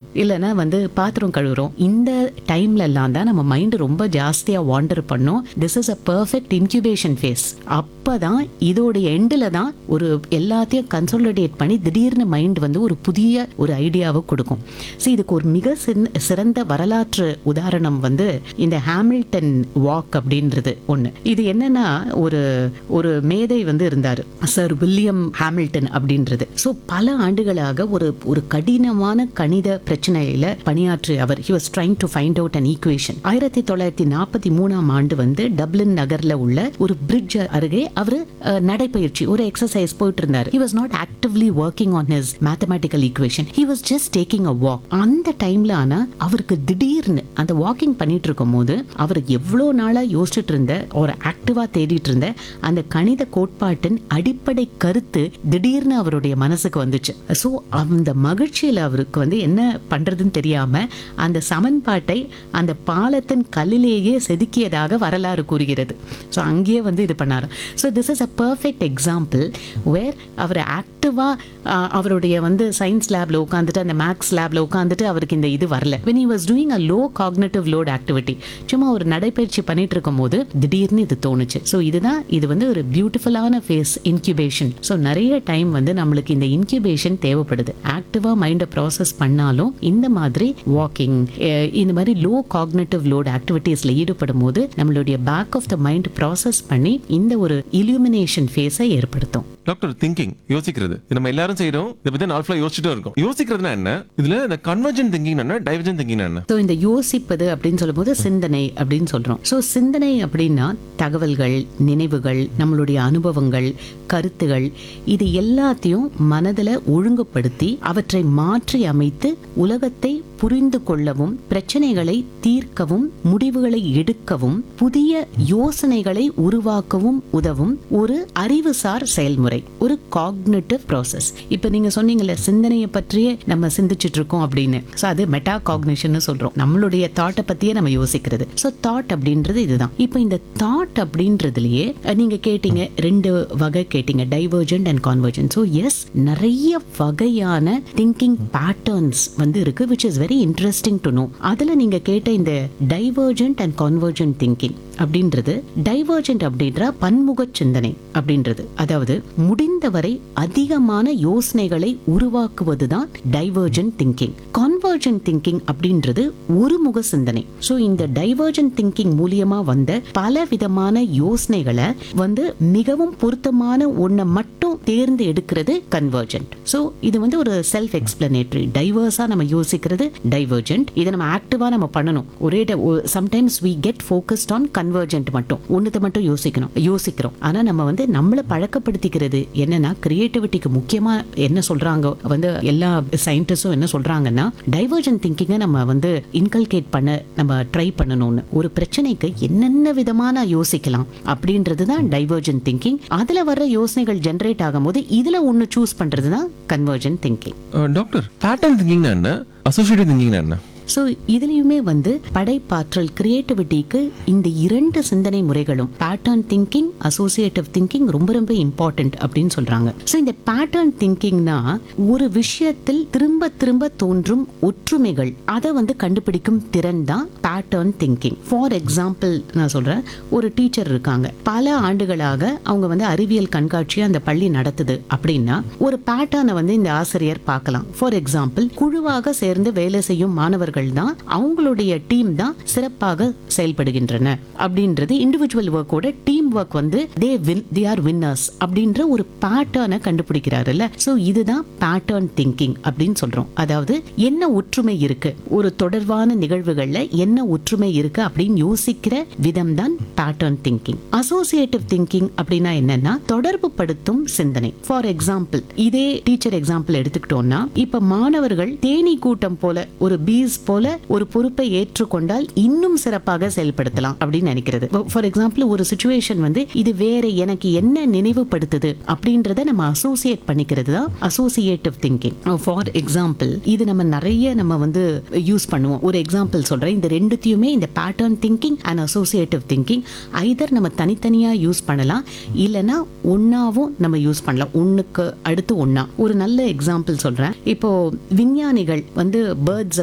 இல்லைன்னா வந்து பாத்திரம் கழுவுறோம் இந்த டைம்ல எல்லாம் தான் நம்ம மைண்ட் ரொம்ப ஜாஸ்தியா வாண்டர் பண்ணோம் this is a perfect incubation phase அப்பதான் இதோடைய எண்டில் தான் ஒரு எல்லாத்தையும் கன்சாலிடேட் பண்ணி திடீர்னு மைண்ட் வந்து ஒரு புதிய ஒரு ஐடியாவை கொடுக்கும் ஸோ இதுக்கு ஒரு மிக சிறந்த- சிறந்த வரலாற்று உதாரணம் வந்து இந்த ஹாமில்டன் வாக் அப்படின்றது ஒன்று இது என்னன்னா ஒரு ஒரு மேதை வந்து இருந்தார் சர் வில்லியம் ஹாமில்டன் அப்படின்றது ஸோ பல ஆண்டுகளாக ஒரு ஒரு கடினமான கணித பிரச்சனையில பணியாற்றி அவர் he was trying to find out an equation ஆயிரத்தி தொள்ளாயிரத்தி நாற்பத்தி மூணாம் ஆண்டு வந்து டப்ளின் நகர்ல உள்ள ஒரு பிரிட்ஜ் அருகே அவர் நடைப்பயிற்சி ஒரு எக்ஸசைஸ் போயிட்டு இருந்தார் he was not actively working on his mathematical equation he was just taking a walk அந்த டைம்ல ஆனா அவருக்கு திடீர்னு அந்த வாக்கிங் பண்ணிட்டு இருக்கும் போது அவர் எவ்வளோ நாளா யோசிச்சுட்டு இருந்த ஒரு ஆக்டிவா தேடிட்டு இருந்த அந்த கணித கோட்பாட்டின் அடிப்படை கருத்து திடீர்னு அவருடைய மனசுக்கு வந்துச்சு ஸோ அந்த மகிழ்ச்சியில் அவருக்கு வந்து என்ன பண்றதுன்னு தெரியாம அந்த சமன்பாட்டை அந்த பாலத்தின் கல்லிலேயே செதுக்கியதாக வரலாறு கூறுகிறது ஸோ அங்கேயே வந்து இது பண்ணாரு so this is a perfect example where அவர் ஆக்டிவாக அவருடைய வந்து சயின்ஸ் லேப்ல உட்காந்துட்டு அந்த மேக்ஸ் லேப்ல உட்காந்துட்டு அவருக்கு இந்த இது வரல when he was doing a low cognitive load activity சும்மா ஒரு நடைப்பயிற்சி பண்ணிட்டு இருக்கும் போது திடீர்னு இது தோணுச்சு ஸோ இதுதான் இது வந்து ஒரு பியூட்டிஃபுல்லான ஃபேஸ் இன்குபேஷன் ஸோ நிறைய டைம் வந்து நம்மளுக்கு இந்த இன்குபேஷன் தேவைப்படுது ஆக்டிவாக மைண்டை ப்ராசஸ் பண்ணாலும் இந்த மாதிரி வாக்கிங் இந்த மாதிரி லோ காக்னேட்டிவ் லோட் ஆக்டிவிட்டீஸில் ஈடுபடும் போது நம்மளுடைய back of the mind process பண்ணி இந்த ஒரு இலுமினேஷன் ஃபேஸை ஏற்படுத்தும் டாக்டர் திங்கிங் யோசிக்கிறது இது நம்ம எல்லாரும் செய்யறோம் இதை பத்தி நாள் ஃபுல்லா யோசிச்சுட்டே இருக்கோம் யோசிக்கிறதுனா என்ன இதுல இந்த கன்வர்ஜன் திங்கிங் என்ன டைவர்ஜன் திங்கிங் என்ன ஸோ இந்த யோசிப்பது அப்படின்னு சொல்லும்போது சிந்தனை அப்படின்னு சொல்றோம் ஸோ சிந்தனை அப்படின்னா தகவல்கள் நினைவுகள் நம்மளுடைய அனுபவங்கள் கருத்துகள் இது எல்லாத்தையும் மனதில் ஒழுங்குபடுத்தி அவற்றை மாற்றி அமைத்து உலகத்தை புரிந்து கொள்ளவும் பிரச்சனைகளை தீர்க்கவும் முடிவுகளை எடுக்கவும் புதிய யோசனைகளை உருவாக்கவும் உதவும் ஒரு அறிவுசார் செயல்முறை ஒரு காக்னேட்டிவ் ப்ராசஸ் இப்போ நீங்க சொன்னீங்கல்ல சிந்தனையை பற்றியே நம்ம சிந்திச்சுட்டு இருக்கோம் அப்படின்னு ஸோ அது மெட்டா காக்னிஷன் சொல்றோம் நம்மளுடைய தாட்டை பத்தியே நம்ம யோசிக்கிறது ஸோ தாட் அப்படின்றது இதுதான் இப்போ இந்த தாட் அப்படின்றதுலயே அஹ், நீங்க கேட்டீங்க ரெண்டு வகை கேட்டீங்க divergent and convergent so yes நிறைய வகையான திங்கிங் பேட்டர்ன்ஸ் வந்து இருக்கு which is very interesting to know அதுல நீங்க கேட்ட இந்த டைவர்ஜென்ட் அண்ட் கான்வர்ஜென்ட் திங்கிங் அப்படின்றது டைவர்ஜென்ட் அப்படின்ற பன்முக சிந்தனை அப்படின்றது அதாவது முடிந்தவரை அதிகமான யோசனைகளை உருவாக்குவதுதான் டைவர்ஜென்ட் திங்கிங் கான்வர்ஜென்ட் திங்கிங் அப்படின்றது ஒருமுக சிந்தனை ஸோ இந்த டைவர்ஜென்ட் திங்கிங் மூலியமா வந்த பல விதமான யோசனைகளை வந்து மிகவும் பொருத்தமான ஒன்றை மட்டும் தேர்ந்து எடுக்கிறது கன்வர்ஜென்ட் ஸோ இது வந்து ஒரு செல்ஃப் எக்ஸ்பிளனேட்டரி டைவர்ஸா நம்ம யோசிக்கிறது டைவர்ஜென்ட் இதை நம்ம ஆக்டிவா நம்ம பண்ணணும் ஒரே sometimes we get focused on convergent மட்டும் ஒன்றுத்தை மட்டும் யோசிக்கணும் யோசிக்கிறோம் ஆனா நம்ம வந்து நம்மளை பழக்கப்படுத்திக்கிறது என்னன்னா கிரியேட்டிவிட்டிக்கு முக்கியமா என்ன சொல்றாங்க வந்து எல்லா சயின்டிஸ்டும் என்ன சொல்றாங்கன்னா டைவர்ஜென்ட் திங்கிங்கை நம்ம வந்து இன்கல்கேட் பண்ண நம்ம ட்ரை பண்ணணும்னு ஒரு பிரச்சனைக்கு என்னென்ன விதமான யோசிக்கலாம் அப்படின்றது தான் டைவர்ஜென்ட் திங்கிங் அதுல வர்ற யோசனைகள் ஜென்ரேட் ஆகும்போது இதுல ஒன்னு சூஸ் பண்றது தான் கன்வர்ஜென்ட் திங்கிங் டாக்டர் பேட்டர்ன் திங்கிங்னா என்ன அசோசியேட்டிவ் திங்கிங்னா என்ன ஸோ இதுலயுமே வந்து படைப்பாற்றல் கிரியேட்டிவிட்டிக்கு இந்த இரண்டு சிந்தனை முறைகளும் பேட்டர்ன் திங்கிங் அசோசியேட்டிவ் திங்கிங் ரொம்ப ரொம்ப இம்பார்ட்டன்ட் அப்படின்னு சொல்றாங்க ஸோ இந்த பேட்டர்ன் திங்கிங்னா ஒரு விஷயத்தில் திரும்ப திரும்ப தோன்றும் ஒற்றுமைகள் அதை வந்து கண்டுபிடிக்கும் திறன் தான் பேட்டர்ன் திங்கிங் ஃபார் எக்ஸாம்பிள் நான் சொல்றேன் ஒரு டீச்சர் இருக்காங்க பல ஆண்டுகளாக அவங்க வந்து அறிவியல் கண்காட்சியை அந்த பள்ளி நடத்துது அப்படின்னா ஒரு பேட்டர்னை வந்து இந்த ஆசிரியர் பார்க்கலாம் ஃபார் எக்ஸாம்பிள் குழுவாக சேர்ந்து வேலை செய்யும் மாணவர்கள் தான் அவங்களுடைய டீம் தான் சிறப்பாக செயல்படுகின்றன அப்படின்றது இண்டிவிஜுவல் ஒர்க்கோட டீம் ஒர்க் வந்து they win they are winners அப்படின்ற ஒரு பேட்டர்னை கண்டுபிடிக்கிறாருல்ல ஸோ இதுதான் பேட்டர்ன் திங்கிங் அப்படின்னு சொல்றோம் அதாவது என்ன ஒற்றுமை இருக்கு ஒரு தொடர்பான நிகழ்வுகள்ல என்ன ஒற்றுமை இருக்கு அப்படின்னு யோசிக்கிற விதம் தான் பேட்டர்ன் திங்கிங் அசோசியேட்டிவ் திங்கிங் அப்படின்னா என்னன்னா தொடர்பு படுத்தும் சிந்தனை ஃபார் எக்ஸாம்பிள் இதே டீச்சர் எக்ஸாம்பிள் எடுத்துக்கிட்டோம்னா இப்ப மாணவர்கள் தேனீ கூட்டம் போல ஒரு பீஸ் போல ஒரு பொறுப்பை ஏற்றுக்கொண்டால் இன்னும் சிறப்பாக செயல்படுத்தலாம் அப்படின்னு நினைக்கிறது ஃபார் எக்ஸாம்பிள் ஒரு சுச்சுவேஷன் வந்து இது வேற எனக்கு என்ன நினைவுபடுத்துது அப்படின்றத நம்ம அசோசியேட் பண்ணிக்கிறது தான் அசோசியேட்டிவ் திங்கிங் ஃபார் எக்ஸாம்பிள் இது நம்ம நிறைய நம்ம வந்து யூஸ் பண்ணுவோம் ஒரு எக்ஸாம்பிள் சொல்றேன் இந்த ரெண்டுத்தையுமே இந்த pattern thinking and associative thinking either நம்ம தனித்தனியா யூஸ் பண்ணலாம் இல்லைன்னா ஒன்னாவும் நம்ம யூஸ் பண்ணலாம் ஒண்ணுக்கு அடுத்து ஒண்ணா ஒரு நல்ல எக்ஸாம்பிள் சொல்றேன் இப்போ விஞ்ஞானிகள் வந்து பேர்ட்ஸ்